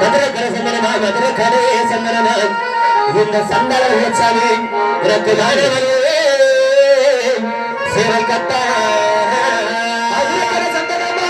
மதுரை கரை சந்தனமா மதுரை கரை சந்தனமா இந்த சந்தன உச்சாமி எனக்கு நாடவே சிறை கட்ட மதுரை கரை சந்தனமா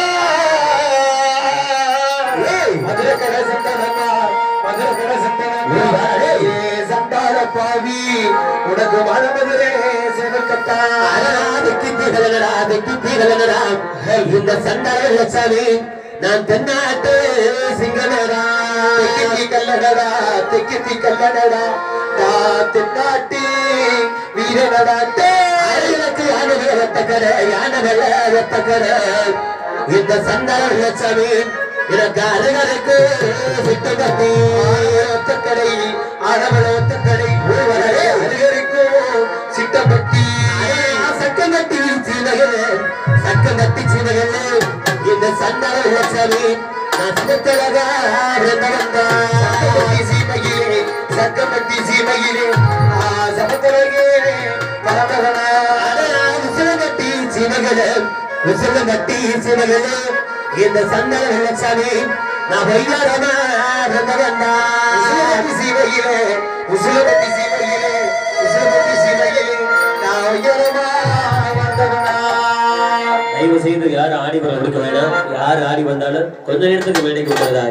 மதுரை கரை சந்தனமா மதுரை கரை சந்தனமா சந்தார பாவி உனக்கு மனமதுரே சிவக்கத்தா திக்கி தீகலனடா திக்கி தீகலனடா இந்த சந்தார லட்சாமி நான் தென்னாட்டு சிங்களடா திக்கி தீ கல்லடா திக்கி தீ கல்லடா நான் தென்னாட்டி வீரனடா எனக்கு யானை வெத்தக்கர யானை வெத்தக்கர இந்த சந்தார லட்சாமி எனக்கு அருகருக்கு விட்டு கட்டி ஒத்தக்கடை ஆடவள ஒத்தக்கடை ஒருவரே அருகருக்கும் சிட்டப்பட்டி சக்கம் கட்டி சீனகலே சக்கம் கட்டி சீனகலே இந்த சந்தார லட்சாமி நான் சித்தழகா வந்தா சீமையிலே சக்கமட்டி சீமையிலே சமத்தழகே பரமகனா உசிலங்கட்டி சீனகலே உசிலங்கட்டி சீனகலே இந்த சந்தன லட்சாமி நான் வையாரமா வந்தவந்தா உசிலகட்டி சீமையிலே உசிலகட்டி சீமையிலே உசிலகட்டி சீமையிலே நான் வையாரமா வந்தவனா தயவு செய்து யார் ஆடி வர கொடுக்க வேணாம் யார் ஆடி வந்தாலும் கொஞ்ச நேரத்துக்கு மேடைக்கு விட்டுறதா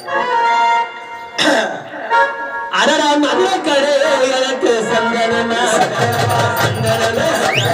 அடடா மதுரை கடை எனக்கு சந்தனமா சந்தனமா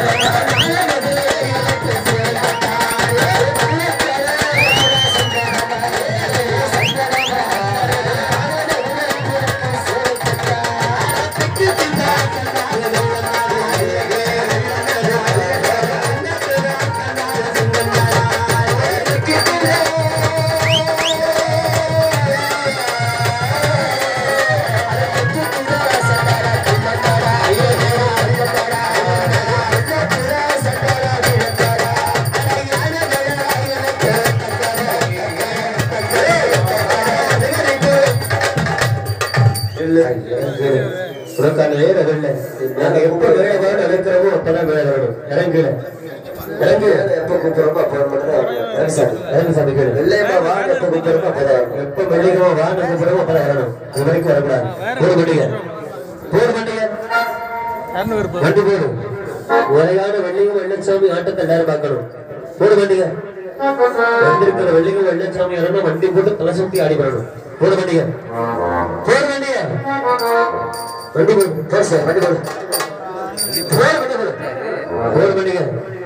உனக்கான நேரம் இல்லை நாங்க எப்ப வேலை வேணும் நினைக்கிறோமோ அப்பதான் வேலை வேணும் இறங்குல இறங்கு எப்ப கூப்பிடுறோமோ அப்ப மட்டும் சாமி இறங்கு சாமி கேளு வெள்ளையம்மா வாங்க எப்ப கூப்பிடுறோமோ அப்பதான் எப்ப வெள்ளிக்கமா வாங்க கூப்பிடுறோமோ அப்பதான் வரணும் அது வரைக்கும் வரக்கூடாது போடு வண்டிங்க போடு வண்டிங்க வண்டி போடு உரையான வெள்ளிங்க வெள்ளச்சாமி ஆட்டத்தை எல்லாரும் பார்க்கணும் போடு வண்டிங்க வந்திருக்கிற வெள்ளிங்க வெள்ளச்சாமி இறங்க வண்டி போட்டு தலை சுத்தி ஆடி வரணும் போடு வண்டிங்க போடு வண்டிங்க வண்டி போடு போடு சார் வண்டி போடு போடு வண்டி போடு போடு வண்டிங்க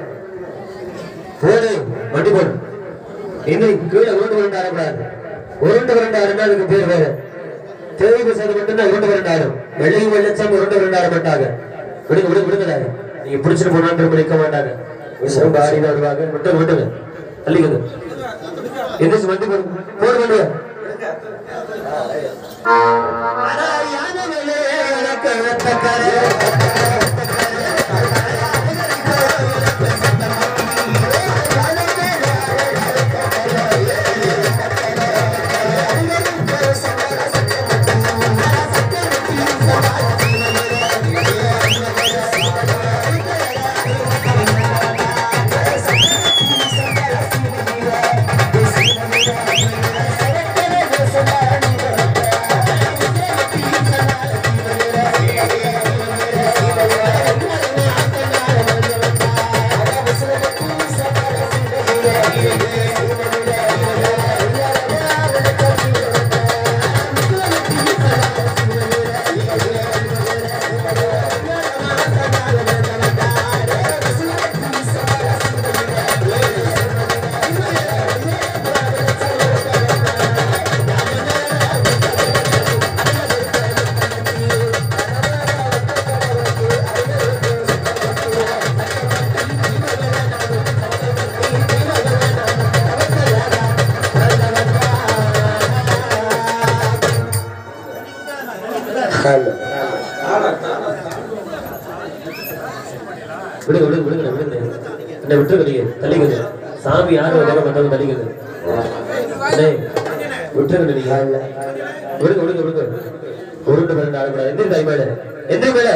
போடு வண்டி போடு இன்னும் கீழே உருண்டு உருண்டு ஆடக்கூடாது உருண்டு உருண்டு ஆடுனா அதுக்கு பேர் வேற தேவை பேசுறது மட்டும்தான் உருண்டு உருண்டு ஆடும் வெள்ளையும் வெள்ளச்சாமி உருண்டு உருண்டு ஆட மாட்டாங்க விடுங்க விடுங்க விடுங்க நீங்க பிடிச்சிட்டு போனான்னு நிற்க மாட்டாங்க ரொம்ப ஆடி ஆடுவாங்க மட்டும் விட்டுங்க தள்ளிக்குது எந்திரிச்சு வண்டி போடு போடு வண்டியா விடுங்க விடுங்க விடுங்க விடுங்க என்ன விட்டுருங்க நீங்க தள்ளிக்குது சாமி யாரும் வந்தாலும் மற்றவங்க தள்ளிக்குது அண்ணே, விட்டுருங்க நீங்க விடுங்க விடுங்க விடுங்க உருண்டு பிறண்டு ஆடக்கூடாது எந்திரி தாய் மேல எந்திரி மேல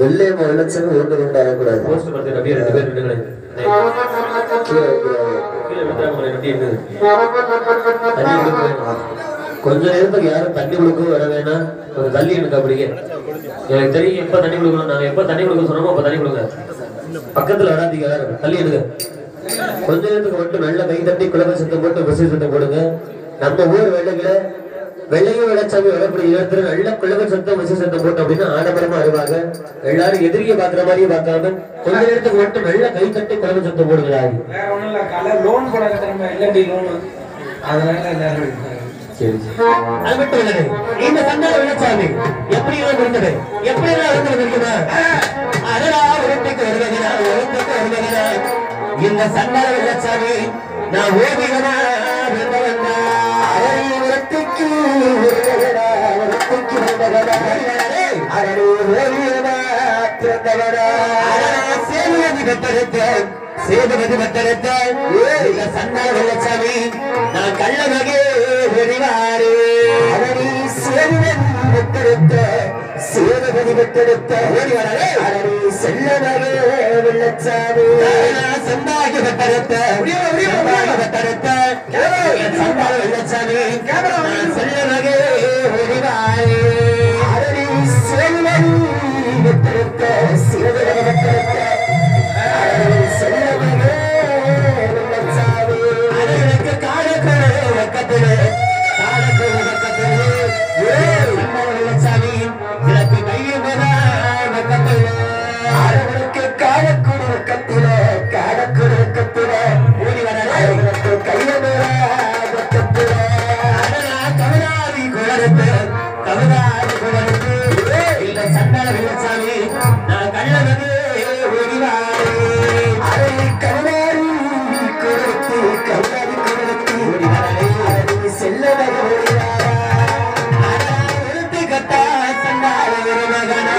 வெள்ளையம்மா வெள்ளச்சல் உருண்டு கொண்டு ஆடக்கூடாது போஸ்ட் படுத்து அப்படியே ரெண்டு பேர் நின்னுங்களேன். அண்ணே, கீழே வைக்கிறாங்க. கீழே விழுந்துடாம எப்படி இருக்குது தண்ணி கொடுக்க வேணாம் கொஞ்ச நேரத்துக்கு யாரும் தண்ணி கொடுக்க வர வேணாம் கொஞ்சம் தள்ளி எனக்கு அப்படிங்க எனக்கு தெரியும் எப்ப தண்ணி கொடுக்கணும் நாங்க எப்ப தண்ணி கொடுக்க சொன்னோமோ அப்ப தண்ணி கொடுங்க பக்கத்துல வராதீங்க யாரும் தள்ளி எடுங்க கொஞ்ச நேரத்துக்கு மட்டும் நல்ல கை தட்டி குலக சத்தம் போட்டு விசை சத்தம் போடுங்க நம்ம ஊர் வெள்ளைகளை வெள்ளையும் வெள்ளச்சாமி வரக்கூடிய இடத்துல நல்ல குலக சத்தம் விசை சத்தம் போட்டு அப்படின்னா ஆடம்பரமா வருவாங்க எல்லாரும் எதிரியை பாக்குற மாதிரியே பார்க்காம கொஞ்ச நேரத்துக்கு மட்டும் நல்ல கை தட்டி குலக சத்தம் போடுங்களா வேற ஒண்ணும் இல்ல காலை லோன் போட திரும்ப எல்என்டி லோன் அதனால எல்லாரும் சரி அது மட்டும் இல்லைங்க இந்த சந்தான வெள்ளச்சாமி எப்படி எல்லாம் இருந்தது எப்படி எல்லாம் இருந்தது தெரியுமா அதனா உரத்துக்கு வருவதுனா உரத்துக்கு வருவதுனா இந்த சந்தான வெள்ளச்சாமி நான் ஓவியனா இருந்தவனா உரத்துக்கு வருவதனா உரத்துக்கு வந்தவனா அரணி ஓவியனா பிறந்தவனா சேதுபதி பெற்றெடுத்த சேதுபதி பெற்றெடுத்த இந்த சந்தான வெள்ளச்சாமி நான் கள்ளமகே வெறிவாரு அவனி சேருவன் பெற்றெடுத்த சேதுபதி பெற்றெடுத்த ஓடிவாரே அவனி செல்லமகே வெள்ளச்சாமி சந்தாகி பெற்றெடுத்த சந்தாகி பெற்றெடுத்த சந்தான வெள்ளச்சாமி நான் செல்லமகே வெறிவாரு அவனி செல்வன் பெற்றெடுத்த சேதுபதி பெற்றெடுத்த எனக்கு காடக்கடை வெக்கத்திலே காடக்கடை வெக்கத்திலே வெள்ளச்சாமி எனக்கு கையுமதா வெக்கத்திலே அவனுக்கு காடக்குடி வெக்கத்திலே காடக்குடி வெக்கத்திலே ஓடி வரலே எனக்கு கையுமதா வெக்கத்திலே கவிதாதி குளறுத்து கவிதாதி குளறுத்து இந்த சண்டால வெள்ளச்சாமி நான் கள்ளனது ஓடிவாரே அரை கவிதாரி குளறுத்து கவிதாதி குளறுத்து ஓடிவாரே அரை செல்லவது ஓடிவாரா அரை உடுத்து கட்டா சண்டால ஒரு மகனா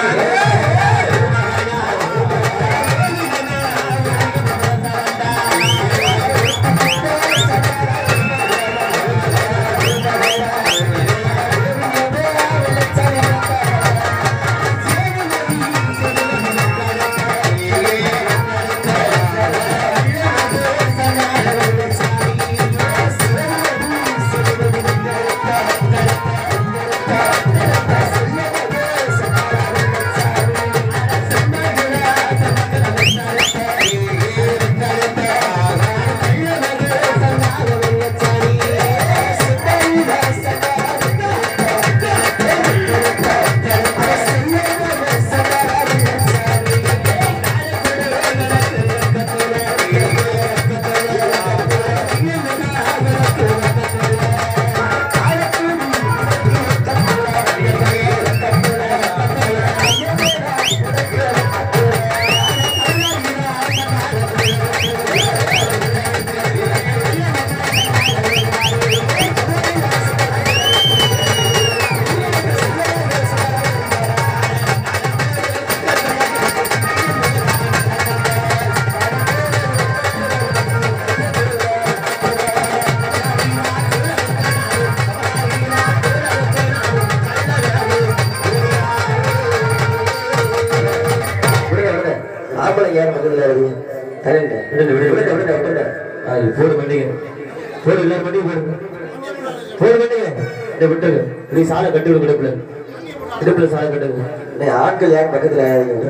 ஆம்பளை ஏன் பக்கத்துல வருது கரண்ட் விடுங்க, விடுங்க. விடுங்க விடுங்க விடுங்க ஆய், போடு வண்டிங்க போடு எல்லாரும் வண்டியும் போடு போடு வண்டிங்க இதை விட்டுங்க நீ சாலை கட்டி விடு இடுப்புல இடுப்புல சாலை கட்டுங்க அண்ணே, ஆட்கள் ஏன் பக்கத்துல விடுங்க.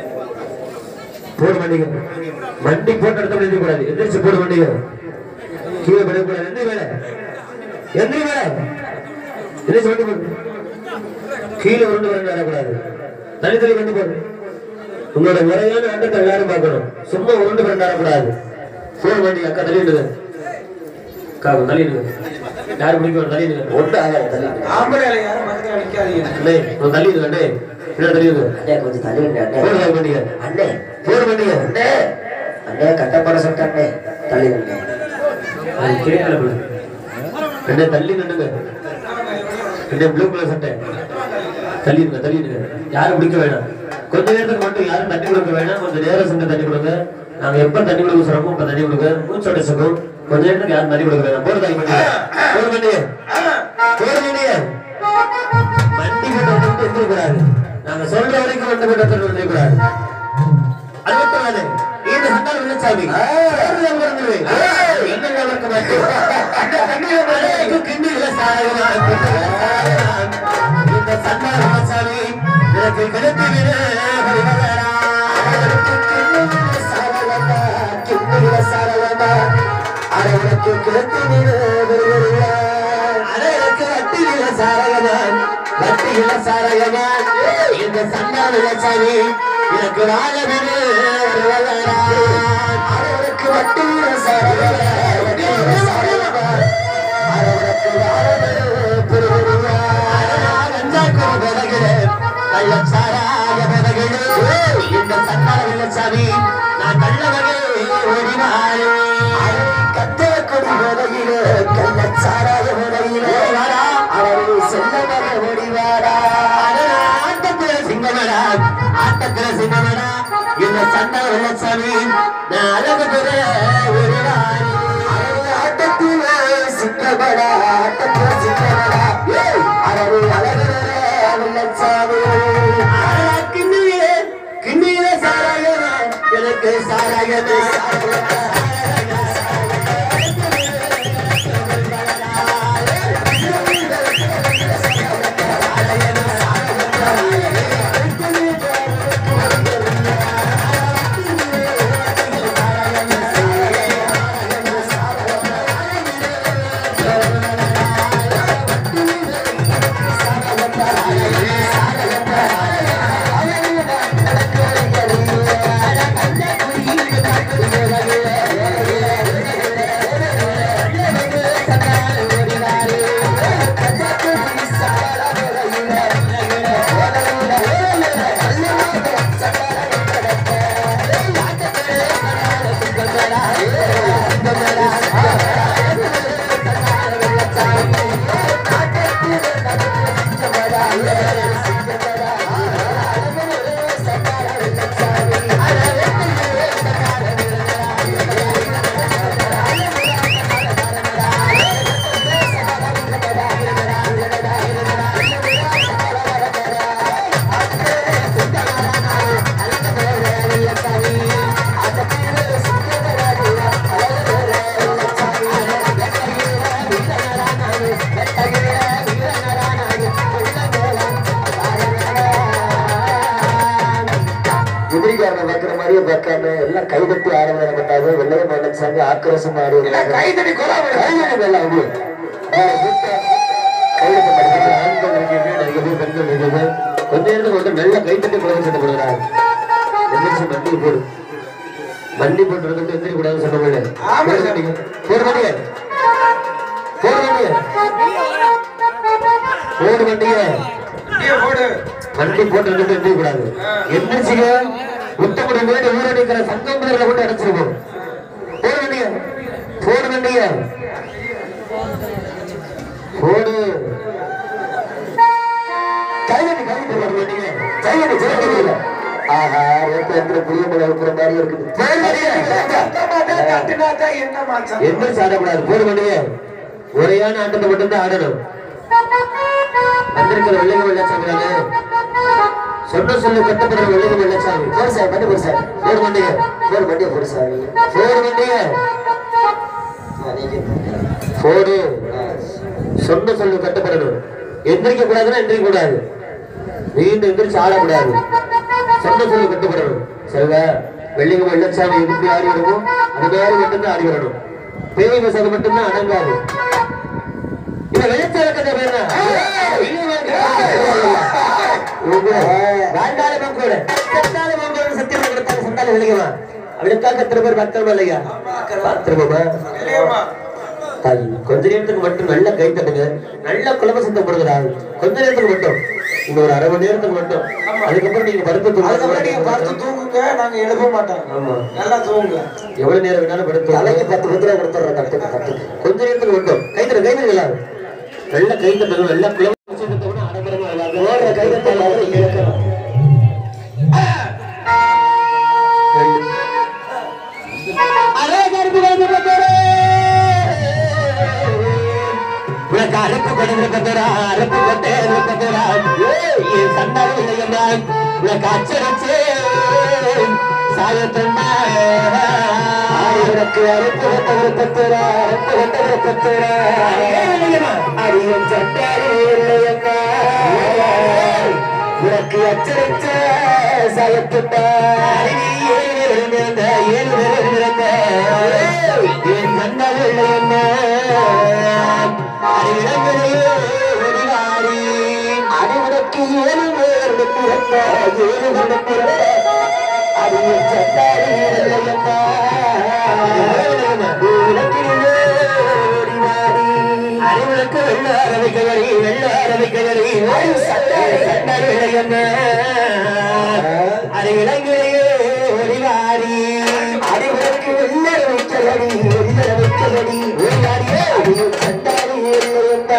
போடு வண்டிங்க வண்டி போட்ட இடத்துல நிறுத்த கூடாது எந்திரிச்சு போடு வண்டிங்க கீழே விடக்கூடாது எந்திரி வேலை எந்திரி வேலை எந்திரிச்சு வண்டி போடு கீழே உருண்டு வரணும் வரக்கூடாது தனித்தனி வண்டி போடு உங்களோட முறையான ஆட்டத்தை எல்லாரும் பார்க்கணும் சும்மா உருண்டு வரணும் வரக்கூடாது போடு வண்டி அக்கா தள்ளிடுங்க அக்கா தள்ளிடுங்க யாரும் பிடிக்கும் தள்ளிடுங்க ஒட்டு ஆகாது தள்ளி ஆம்பளை யாரும் பக்கத்துல நிக்காதீங்க அண்ணே உன் தள்ளிடுங்க அண்ணே பின்னாடி தள்ளிடுங்க அண்ணே கொஞ்சம் தள்ளி விடுங்க அண்ணே போடு வண்டிங்க அண்ணே போடு வண்டிங்க அண்ணே அண்ணே கட்டப்பட சொல்லிட்டு அண்ணே தள்ளி விடுங்க அது கேட்கல பிள்ளை. அண்ணே தள்ளி நின்னுங்க அண்ணே ப்ளூ கலர் சட்டை தள்ளிடுங்க தள்ளிடுங்க யாரும் பிடிக்க வேணாம் கொஞ்ச நேரத்துக்கு மட்டும் யாரும் தண்ணி கொடுக்க வேணாம் கொஞ்சம் நேரம் சென்று தண்ணி கொடுங்க நாங்க எப்ப தண்ணி கொடுக்க சொல்றோமோ அப்ப தண்ணி கொடுங்க மூச்சோட சுகம் கொஞ்ச நேரத்துக்கு யாரும் தண்ணி கொடுக்க வேணாம் போடு தண்ணி பண்ணி போடு வண்டிய போடு வண்டிய வண்டி கிட்ட வந்து எந்திரக்கூடாது நாங்க சொல்ற வரைக்கும் வண்டி கிட்ட வந்து எந்திரக்கூடாது அது மட்டும் இல்ல, இந்த இந்த சண்டால வெள்ளச்சாமி தேர்தல் வருகிறது. என்ன நடக்க மாட்டோம் அந்த கண்ணில மலைக்கு கிண்ணில சாரகமா இந்த சண்டால வெள்ளச்சாமி எனக்கு கிடைத்து விட அவனுக்கு கிழக்கு நீர் வருவதில்லை அரையருக்கு வட்டியில சாரகமான் வட்டியில சாரகமான் இந்த சண்டால வெள்ளச்சாமி எனக்கு ராஜபிடு அவனுக்கு வட்டியில சாரவர வட்டியில சாரவர அவனுக்கு வாழவே பெறுவதில்லை கத்தே கொடி போதையிலே கள்ளச்சாராய முறையிலே அவரை செல்லமாக ஓடிவாரா ஆட்டத்திலே சிங்கமடா ஆட்டத்திலே சிங்கமடா அவரை அழகிற வெள்ளச்சாமி எனக்கு சாராயமே எதிரிக்காரனை வைக்கிற மாதிரியே பார்க்காம எல்லாம் கைதட்டி ஆரம்பம் பண்ணாங்க வெள்ளைய மல்லச்சாமி ஆக்ரோஷம் ஆடி கைதட்டி கைதட்டி எல்லாம் அப்படியே கைதட்டி படிக்கிறது ஆண்கள் இருக்கீங்க நிறைய பேர் பெண்கள் இருக்கீங்க கொஞ்ச நேரத்துக்கு வந்து நல்ல கைத்தட்டி புலவு சட்டை போடுறாரு எந்திரிச்சு மண்டி போடு மண்டி போட்டு வந்து எந்திரி கூடாதுன்னு சொன்ன போது ஆமா சார். போடு வண்டிய போடு வண்டிய போடு வண்டிய அப்படியே போடு வண்டி போட்டு இருந்துட்டு எந்திரி கூடாது எந்திரிச்சுங்க முத்தமுடி வீடு ஊர நிற்கிற சங்கம் பேர்ல கொண்டு அடைச்சிருக்கோம் போடு வண்டிய போடு வண்டிய போடு கைதட்டி கைதட்டி போட மாட்டீங்க கைதட்டி கைதட்டி ஆஹா ஏற்ற புளிய மலை இருக்கிற மாதிரி இருக்குது போடு வண்டிய கத்தமாட்டா, கத்துனாட்டா என்ன மாச்சம் எந்திரிச்சு ஆடக்கூடாது போடு வண்டிய ஒரேயான ஆட்டத்தை மட்டும்தான் ஆடணும் வந்திருக்கிற வெள்ளைங்க வெள்ளச்சாமி தானே சொன்ன சொல்லு கட்டப்படுற வெள்ளைங்க வெள்ளச்சாமி போடு சார் பண்ணி போடு சார் போடு வண்டிய போடு வண்டியை போடு சார் போடு வண்டிய போடு சொன்ன சொல்லு கட்டப்படணும் எந்திரிக்க கூடாதுன்னா எந்திரிக்க கூடாது மீண்டும் எந்திரிச்சு ஆடக்கூடாது சொன்ன சொல்லு கட்டுப்படணும் சரிதா வெள்ளிங்க வெள்ளச்சாமி எதுக்கு ஆடி வரணும் அது மாதிரி மட்டும்தான் ஆடி வரணும் பேய் வசதி மட்டும்தான் அடங்காது இந்த வெள்ளச்சாமி கதை பேர் வேண்டால மங்கோட செத்தால மங்கோட சத்தியம் கொடுத்தாங்க சந்தால விளையமா அப்படிக்கா கத்திர பேர் பத்திரமா இல்லையா பத்திரமா இல்லையம்மா அது கொஞ்ச நேரத்துக்கு மட்டும் நல்ல கை தட்டுங்க நல்ல குழம்பு சத்தம் போடுங்கடா கொஞ்ச நேரத்துக்கு மட்டும் இன்னும் ஒரு அரை மணி நேரத்துக்கு மட்டும் அதுக்கப்புறம் நீங்க படுத்து அதுக்கப்புறம் நீங்க படுத்து தூங்க தூங்குங்க நாங்க எழுப்ப மாட்டோம் ஆமா நல்லா தூங்குங்க எவ்வளவு நேரம் வேணாலும் படுத்து தலைக்கு பத்து பத்து ரூபா கொடுத்துட்றேன் கட்டுக்கு கட்டுக்கு கொஞ்ச நேரத்துக்கு மட்டும் கை தட்டு கை தட்டு எல்லாரும் நல்ல கை தட்டணும் நல்ல குழம்பு சத்தத்தோட ஆடம்பரமா விளையாடுங்க. ஓடுற கைதட்டால் அவரை இழக்கணும் அரே கருப்பு கருப்பு பத்தரே உனக்கு அரப்பு கொடுக்கிற பத்தரா அரப்பு பத்தேரு பத்தரா ஏய் சண்டால விளையம்மா உனக்கு அச்சரிச்சே சாயத்தம்மா ஆயிரக்கு அறுப்பு வந்தவர் பத்திரா அறுப்பு வந்தவர் பத்திரா அடியும் சட்டாரி இல்லையம்மா உனக்கு அச்சரிச்ச சாயத்துட்டா ஏழு பிறந்த ஏழு பிறந்த என் கண்ணல் இல்லையம்மா அறிவிடங்களே ஒளிவாரி அடிவனுக்கு ஏழு பேர் பிறந்த ஏழு பேர் பிறந்த அடியில் சட்டாரி இல்லையம்மா உனக்கிலே ஓடிவாரி அறிவுக்கு வெள்ள அரவிக்கையடி வெள்ள அரவிக்கையடி சட்டாரி சட்டாரி இல்லையம்மா அறிவிடங்களே ஒளிவாரி அறிவுக்கு வெள்ள அரவிக்கையடி வெள்ள அரவிக்கையடி ஒளிவாரியே அடியில் சட்டாரி இல்லையம்மா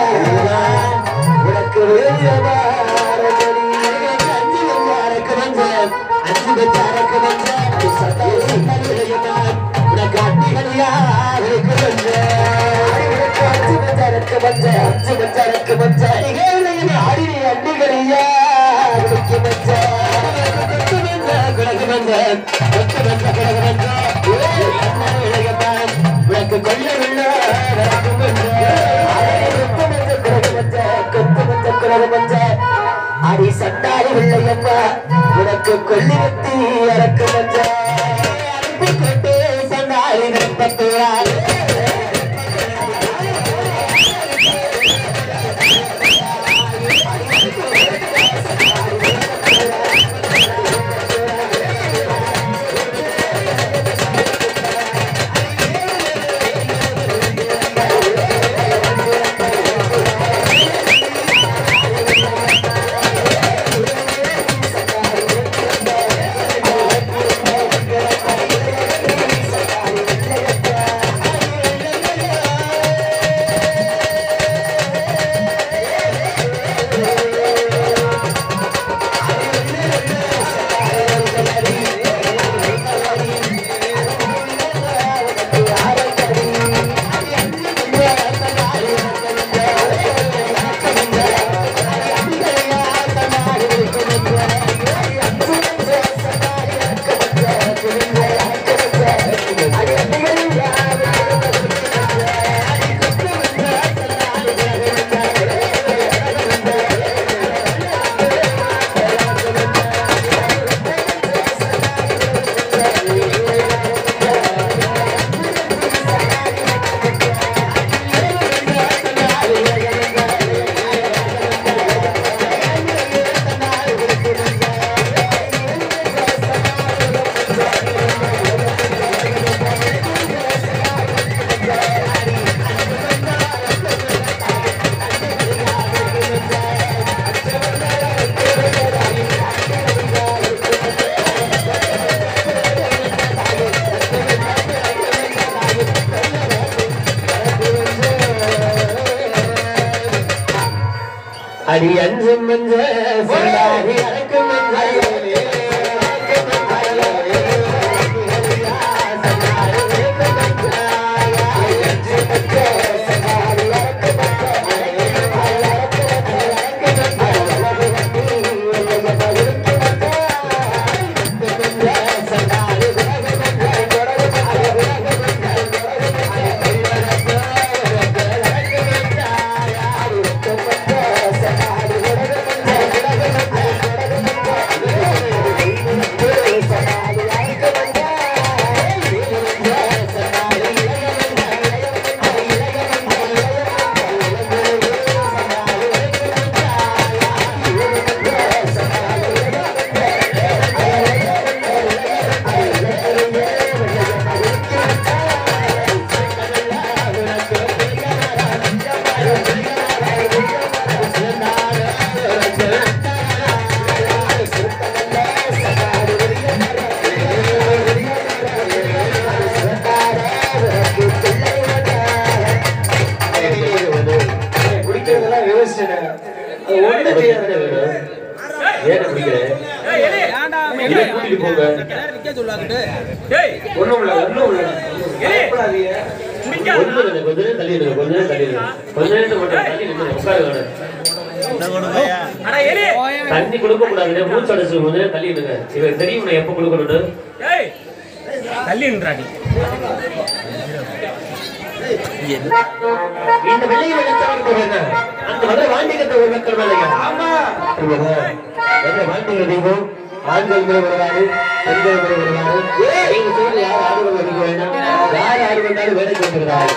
உனக்கு வேண்டியவாரடி அஞ்சு வந்தாருக்கு வந்த அஞ்சு வந்தாருக்கு வந்த சட்டாரி சட்டாரி இல்லையம்மா உனக்கு அட்டிகள் யாருக்கு வந்த அஞ்சு வந்தாருக்கு வந்த அஞ்சு வந்தாருக்கு வந்த அடிகள் ஆடினி அண்டிகள் யாருக்கு வந்த குலகு வந்த கொத்து வந்த குலகு வந்த இளையம்மா உனக்கு கொல்ல வெள்ள நடக்கும் வந்த அடி சட்டாரி வெள்ளையம்மா உனக்கு கொல்லி வத்தி இறக்கு வந்த அன்பு கொண்டு சண்டாரி நிற்பத்துவார் அடி அஞ்சு மஞ்ச சொல்லாடி அழைக்கும் குடிக்கிறதெல்லாம் விவசாயம் அது ஒண்ணு செய்யாது ஏன் பிடிக்கிறேன் இதை கூட்டிட்டு போங்க ஒண்ணும் இல்ல ஒண்ணும் இல்ல பயப்படாதீங்க. ஒண்ணு இல்லை, கொஞ்ச நேரம் தள்ளி இருங்க, கொஞ்ச நேரம் தள்ளி இருங்க. கொஞ்ச நேரத்துக்கு மட்டும் தள்ளி நின்னு உட்காருங்க. அட எலி தண்ணி கொடுக்க கூடாது மூச்சு அடைச்சு கொஞ்ச நேரம் தள்ளி நில்லுங்க இவருக்கு தெரியும் நான் எப்ப கொடுக்கணும்னு ஏய் தள்ளி நின்றா நீ இந்த வெள்ளை வெளிச்சம் போறேன் அந்த வர வாண்டிகத்தை ஒரு மக்கள் மேலையா ஆமா வாண்டிகள் தெய்வம் ஆண்கள் முறை வருவாரு பெண்கள் முறை வருவாரு நீங்க சொல்றது யார் ஆடுகள் வருக வேண்டாம் யார் ஆடு வந்தாலும் வேலைக்கு வந்துருந்தாரு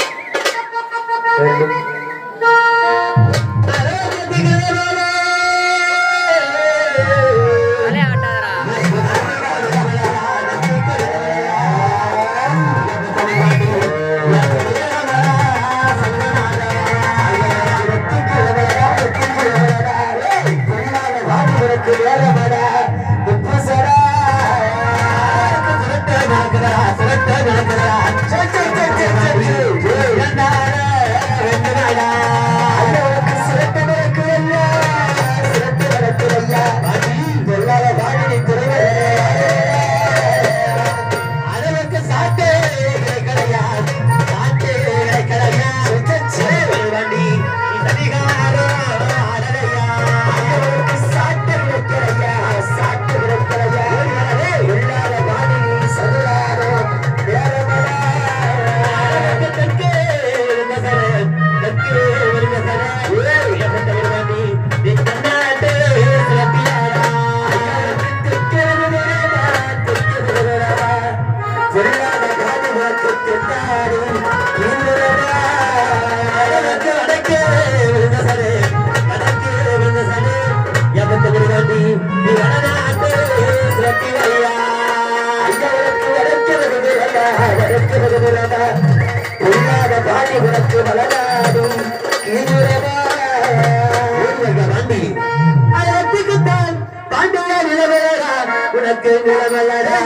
உனக்கு நிலமல்லடா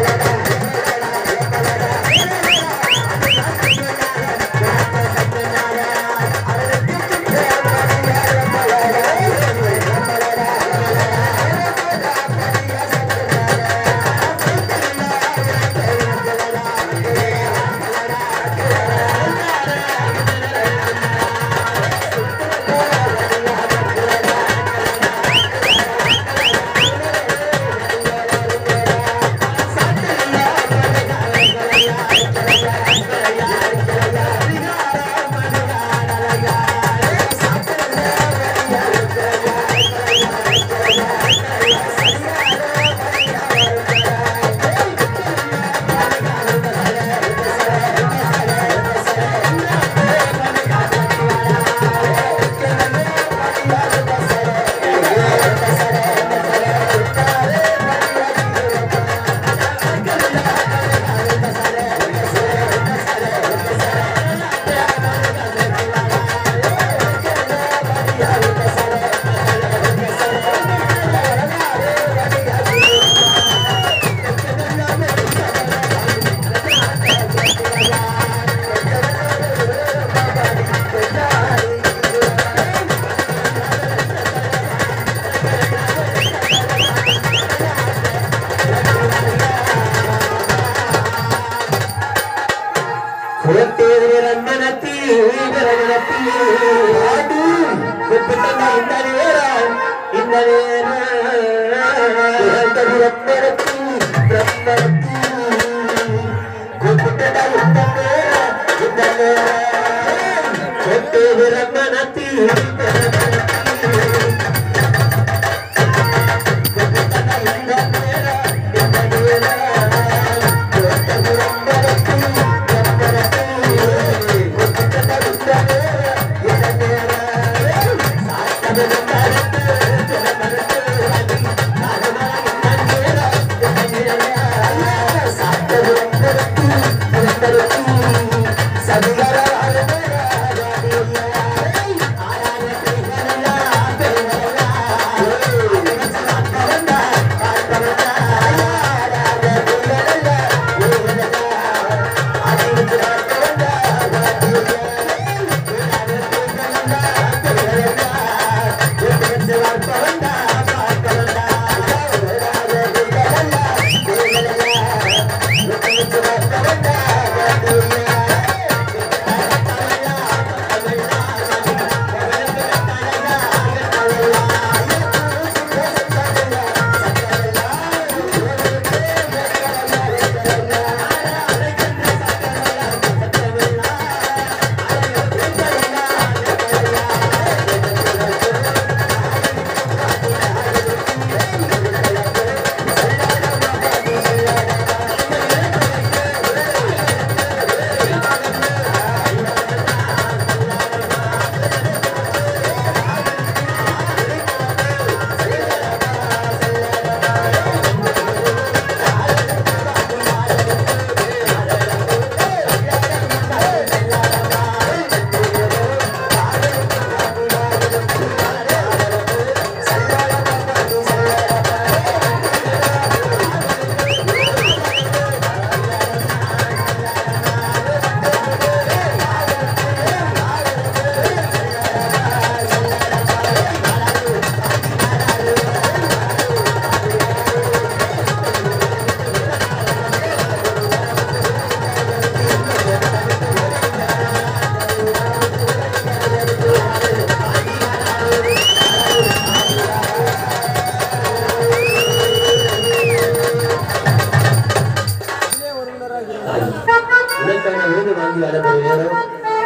குலத்தேவரம்மனத்தி விரகணத்தி ஆடு குப்பிட்டா இந்த நேரம் இந்த நேரம் குலத்தேவரம்மனத்தி பிரம்மனத்தி குப்பிட்டா இந்த நேரம் இந்த நேரம் குலத்தேவரம்மனத்தி சதுகர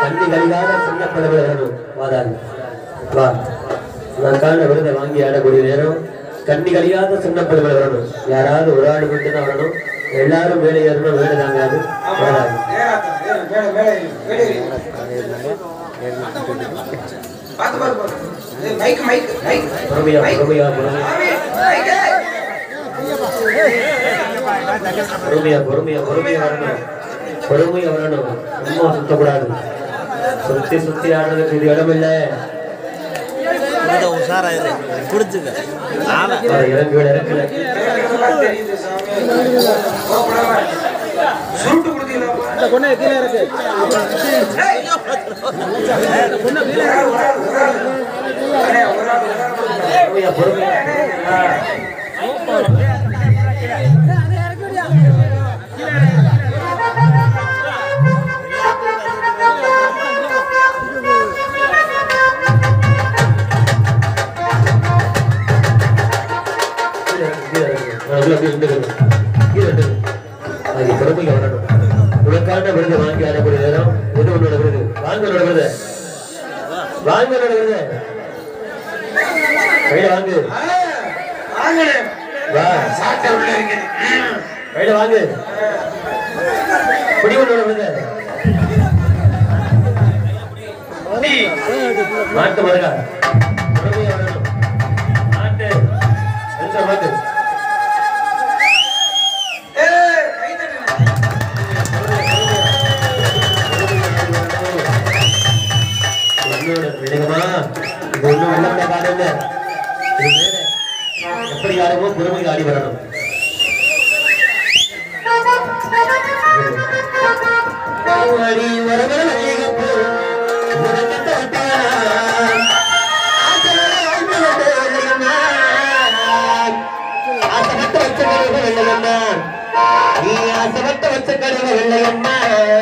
கண்ணி கலிகாத சின்ன படகுல வரணும் வாதாடி வா நான் காண விருதை வாங்கி ஆடக்கூடிய நேரம் கண்ணி கலியாத சின்ன படகுல வரணும் யாராவது ஒரு ஆள் மட்டும் தான் வரணும் எல்லாரும் மேலே ஏறணும் வேலை தாங்காது வாதாடி மேல மேல மேல பாத்து பாத்து பாத்து ஏய், மைக் மைக் மைக் பொறுமையா பொறுமையா பொறுமையா சாமி, மைக்கு. பொறுமையா பொறுமையா பொறுமையா வரணும் பொறுமையா வரணும் சும்மா சுத்தக்கூடாது சுத்தி சுத்தி ஆடுறதுக்கு இது இடம் இல்ல கொஞ்சம் உஷாராயிரு குடிச்சுக்க நாளை இறங்கு இறங்கல இதெல்லாம் தெரியுது சாமி. கோபப்படாம. சுருட்டு கொடுத்தீங்களா? ஏய். ஒரு ஆள், ஒரு ஆள், ஒரு ஆள். அண்ணே, ஒரு ஆள், ஒரு ஆள். பொறுமையா பொறுமையா கீழே இறங்கு, கீழே இறங்கு. நான் உள்ள அப்படியே நின்னுக்கிறேன். கீழே நின்னு. அது பொறுமையா வரணும் உனக்கான விருது வாங்கி ஆடக்கூடிய நேரம் இது உன்னோட விருது வாங்க உன்னோட விருது வாங்க உன்னோட விருது கையில வாங்கு ஆ, வாங்கண்ணே. வா சாட்டை உள்ள இருக்குது. கையில வாங்கு குடி உன்னோட விருது மாட்டு மருகா பொறுமையா வரணும் மாட்டு எந்த மாட்டு ஏய், கை தட்டுங்க. உன்னோட விடுங்கம்மா இது ஒண்ணும் வெள்ளப்பட காடு இல்ல இது மேல எப்படி ஆடுமோ பொறுமை ஆடி வரணும் அடி வரவர மல்லிகைப்பூ, உனக்கு தோட்டானாம். ஆசையோட வாழ்ந்தது வெள்ளையம்மா. ஆசைப்பட்டு வச்ச கழுவு வெள்ளையம்மா. நீ ஆசைப்பட்டு வச்ச கழுவு வெள்ளையம்மா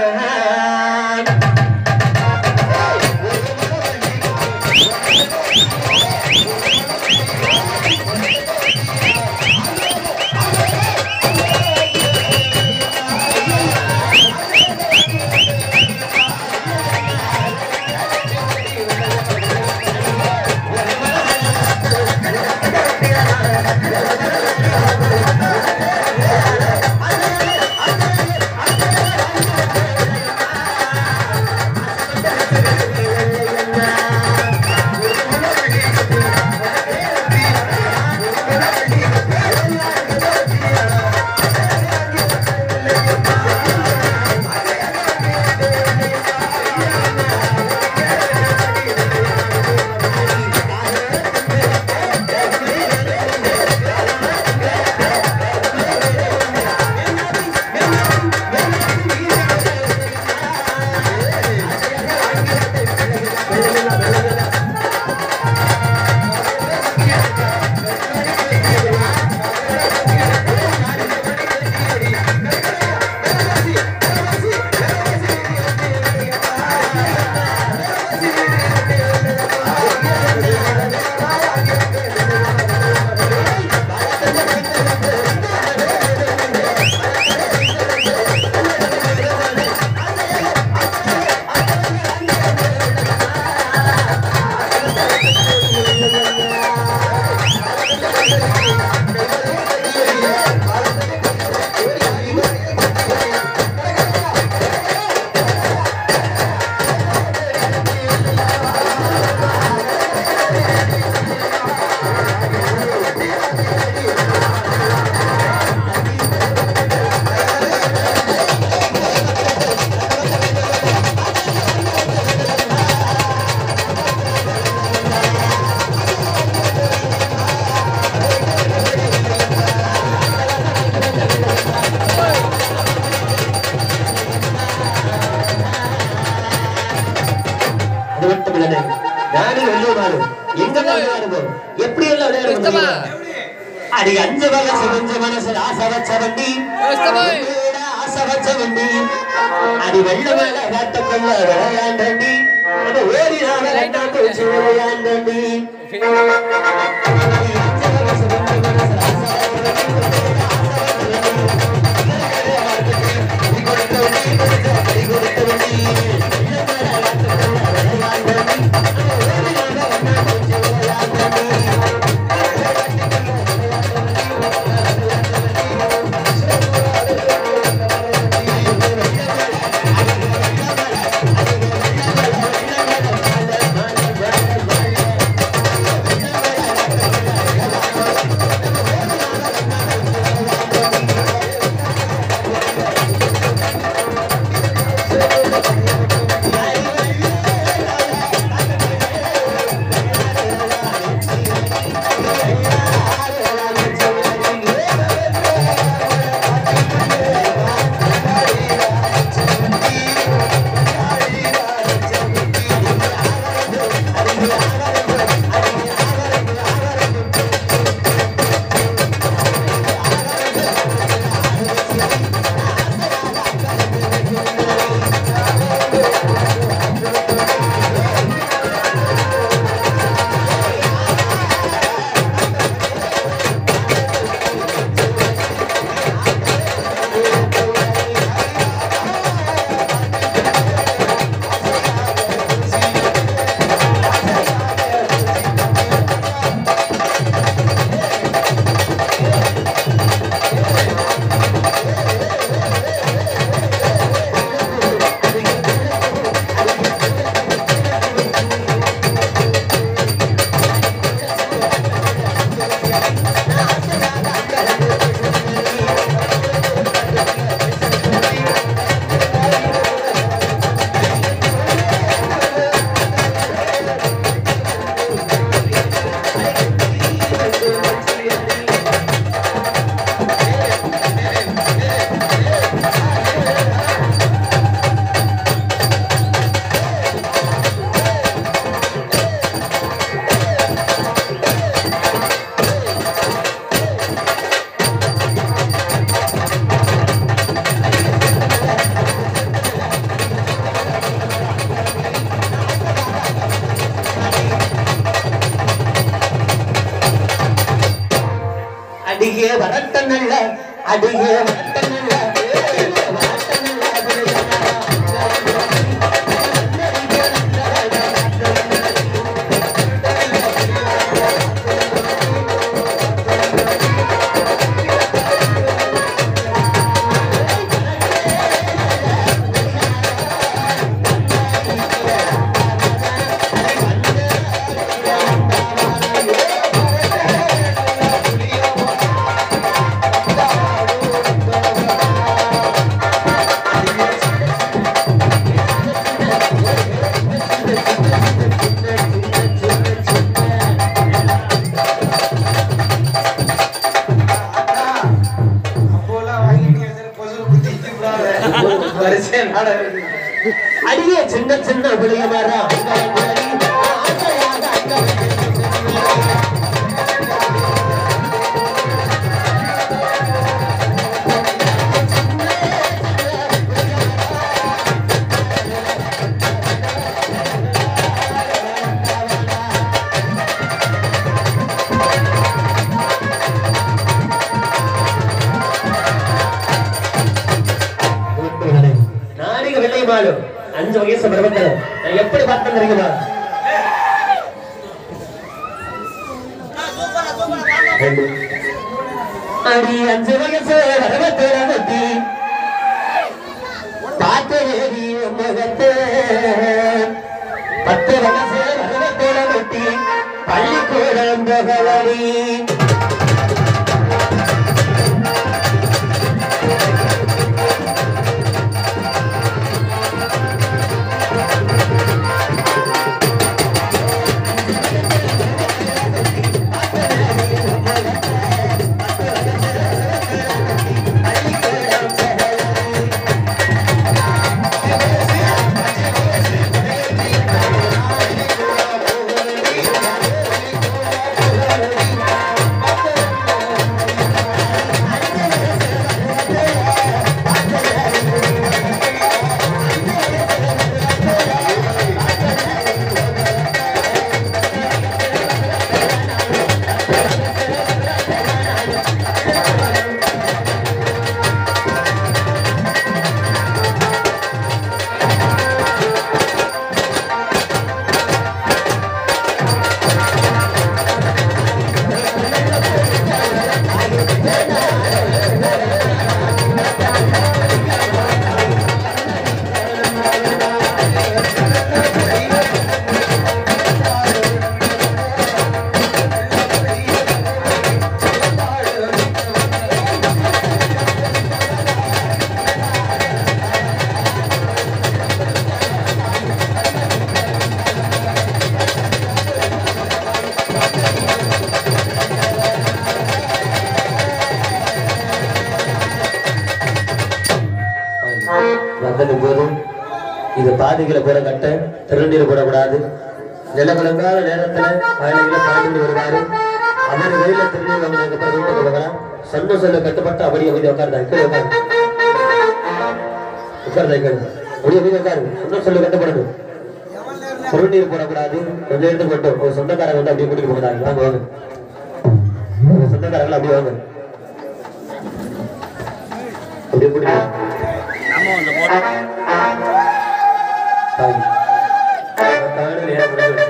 அது மட்டும் இல்லைண்ணே நானும் வெள்ளையமாறு எங்க விளையாடுவோம் எப்படி எல்லாம் விளையாட முடியுமா அடி அஞ்சு வகை சிவஞ்ச மனசுல ஆசை வச்ச வண்டி உண்மையில ஆசை வச்ச வண்டி அடி வெள்ள மேல வேட்டக்குள்ள விளையாண்டண்டி அந்த ஓடி நாள ரெண்டாம் தூச்சி விளையாண்டண்டி அடி அஞ்சு வகை சிவஞ்ச மனசுல ஆசை வச்ச வண்டி, உண்மையில ஆசை வச்ச வண்டி. கை கொடுத்த வண்டி, கை கொடுத்த வண்டி. வெள்ள மேல அடியே அப்போலாம் வாங்கிட்டு கொசு குத்தி வரிசை நாடகம் அடியே சின்ன சின்ன புளிய மரம் நாடிக வெள்ளை மாலும் அஞ்சு வயசு பருவத்துல நான் எப்படி பார்த்தேன் தெரியுமா அடி அஞ்சு வயசு பருவத்துல பத்தி பார்த்தேரி முகத்து பத்து வயசு பருவத்துல பத்தி பள்ளிக்கூடம் புகழடி வந்தது போதும் இது பாதிகளை போற கட்ட திருநீர் போடக்கூடாது நிலக்கலங்காத நேரத்துல பயணிகளை பாய்ந்து வருவாரு அவர் வெளியில திருநீர் வாங்கினதுக்கு அப்புறம் வீட்டுக்கு போகலாம் சொன்ன சொல்ல கட்டுப்பட்டு அப்படி அமைதி உட்காருதா கீழே உட்காரு உட்காருதா கீழே அப்படியே அமைதி உட்காரு சொன்ன சொல்ல கட்டுப்படணும் திருநீர் போடக்கூடாது கொஞ்சம் நேரத்துக்கு மட்டும் ஒரு சொந்தக்காரங்க வந்து அப்படியே கூட்டிட்டு போகிறாங்க வாங்க வாங்க உங்க சொந்தக்காரங்களை அப்படியே வாங்க அப்படியே கூட்டிட்டு வாங்க. நம்ம இந்த போட்டோ சாரி. காடு நேரம் முடிஞ்சிருச்சு.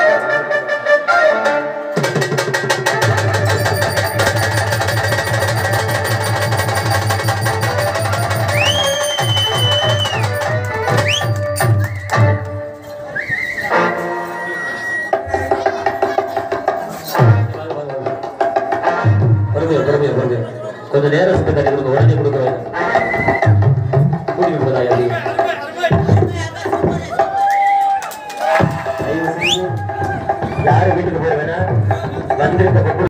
பொறுமையா, பொறுமையா, பொறுமையா. கொஞ்சம் நேரம் சுட்டு தண்ணி கொடுங்க உடனே கொடுக்குறேன் கூட்டிட்டு போதா எப்படி யாரு வீட்டுக்கு போய் வேணா வந்திருக்க